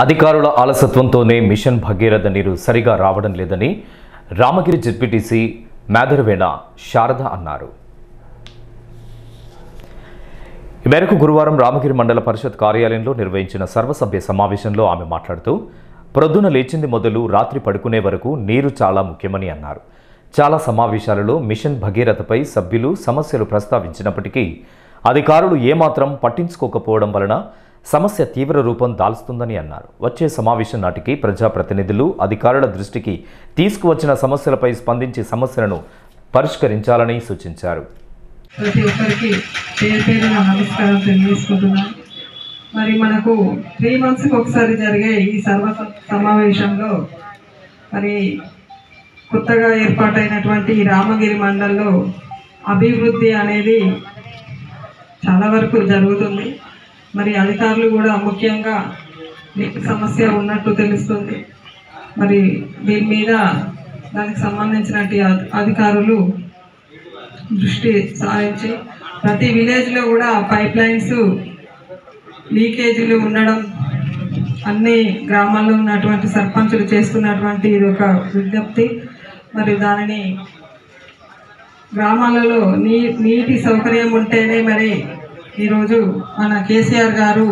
అధికారుల ఆలసత్వంతోనే మిషన్ భగీరథ నీరు సరిగా రావడం లేదని రామగిరి జెడ్పీటీసీ మేదరవేణ శారద అన్నారు ఈ మేరకు గురువారం రామగిరి మండల పరిషత్ కార్యాలయంలో నిర్వహించిన సర్వసభ్య సమావేశంలో ఆమె మాట్లాడుతూ ప్రొద్దున లేచింది మొదలు రాత్రి పడుకునే వరకు నీరు చాలా ముఖ్యమని అన్నారు చాలా సమావేశాలలో మిషన్ భగీరథపై సభ్యులు సమస్యలు ప్రస్తావించినప్పటికీ అధికారులు ఏమాత్రం పట్టించుకోకపోవడం వలన సమస్య తీవ్ర రూపం దాల్చుతుందని అన్నారు వచ్చే సమావేశం నాటికి ప్రజాప్రతినిధులు అధికారుల దృష్టికి తీసుకువచ్చిన సమస్యలపై స్పందించి సమస్యలను పరిష్కరించాలని సూచించారు ప్రతి ఒక్కరికి పేరు పేరున నమస్కారం తెలియజేసుకుంటున్నాను మరి మనకు త్రీ మంత్స్కి ఒకసారి జరిగే ఈ సర్వ సమావేశంలో మరి కొత్తగా ఏర్పాటైనటువంటి ఈ రామగిరి మండలంలో అభివృద్ధి అనేది చాలా వరకు జరుగుతుంది మరి అధికారులు కూడా ముఖ్యంగా నీటి సమస్య ఉన్నట్టు తెలుస్తుంది మరి దీని మీద దానికి సంబంధించినటువంటి అధి- అధికారులు దృష్టి సారించి ప్రతి విలేజ్లో కూడా పైప్ లైన్స్ లీకేజీలు ఉండడం అన్ని గ్రామాల్లో ఉన్నటువంటి సర్పంచులు చేస్తున్నటువంటి ఇది ఒక విజ్ఞప్తి మరి దానిని గ్రామాలలో నీ నీటి సౌకర్యం ఉంటేనే మరి ఈరోజు మన కేసీఆర్ గారు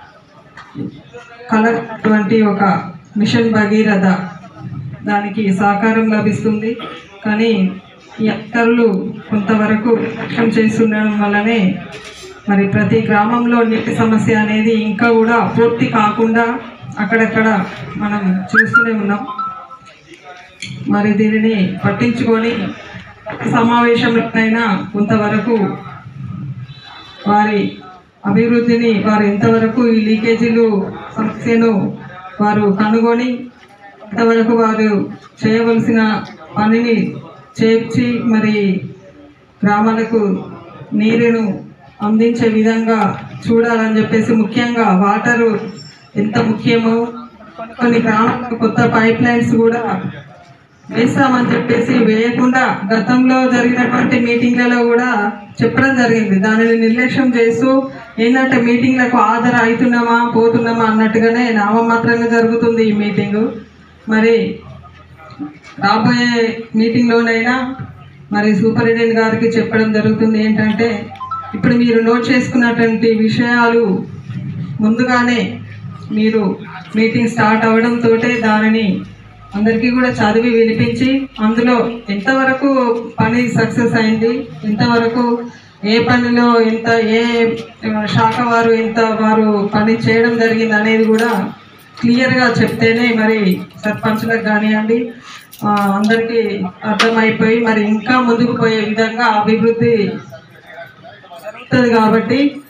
కలటువంటి ఒక మిషన్ భగీరథ దానికి సహకారం లభిస్తుంది కానీ ఈ అధికారులు కొంతవరకు నిర్లక్ష్యం చేస్తుండడం వల్లనే మరి ప్రతి గ్రామంలో నీటి సమస్య అనేది ఇంకా కూడా పూర్తి కాకుండా అక్కడక్కడ మనం చూస్తూనే ఉన్నాం మరి దీనిని పట్టించుకొని సమావేశంలోనైనా కొంతవరకు వారి అభివృద్ధిని వారు ఎంతవరకు ఈ లీకేజీలు సమస్యను వారు కనుగొని ఎంతవరకు వారు చేయవలసిన పనిని చేర్చి మరి గ్రామాలకు నీరును అందించే విధంగా చూడాలని చెప్పేసి ముఖ్యంగా వాటరు ఎంత ముఖ్యమో కొన్ని గ్రామాలకు కొత్త పైప్ లైన్స్ కూడా వేస్తామని చెప్పేసి వేయకుండా గతంలో జరిగినటువంటి మీటింగ్లలో కూడా చెప్పడం జరిగింది దానిని నిర్లక్ష్యం చేస్తూ ఏంటంటే మీటింగ్లకు హాజరు అవుతున్నామా పోతున్నామా అన్నట్టుగానే నామమాత్రంగా జరుగుతుంది ఈ మీటింగు మరి రాబోయే మీటింగ్లోనైనా మరి సూపరింటెండెంట్ గారికి చెప్పడం జరుగుతుంది ఏంటంటే ఇప్పుడు మీరు నోట్ చేసుకున్నటువంటి విషయాలు ముందుగానే మీరు మీటింగ్ స్టార్ట్ అవ్వడంతో దానిని అందరికీ కూడా చదివి వినిపించి అందులో ఎంతవరకు పని సక్సెస్ అయింది ఎంతవరకు ఏ పనిలో ఎంత ఏ శాఖ వారు ఎంత వారు పని చేయడం జరిగింది అనేది కూడా క్లియర్గా చెప్తేనే మరి సర్పంచ్లకు కానివ్వండి ఆ, అందరికీ అర్థమైపోయి మరి ఇంకా ముందుకు పోయే విధంగా అభివృద్ధి జరుగుతుంది కాబట్టి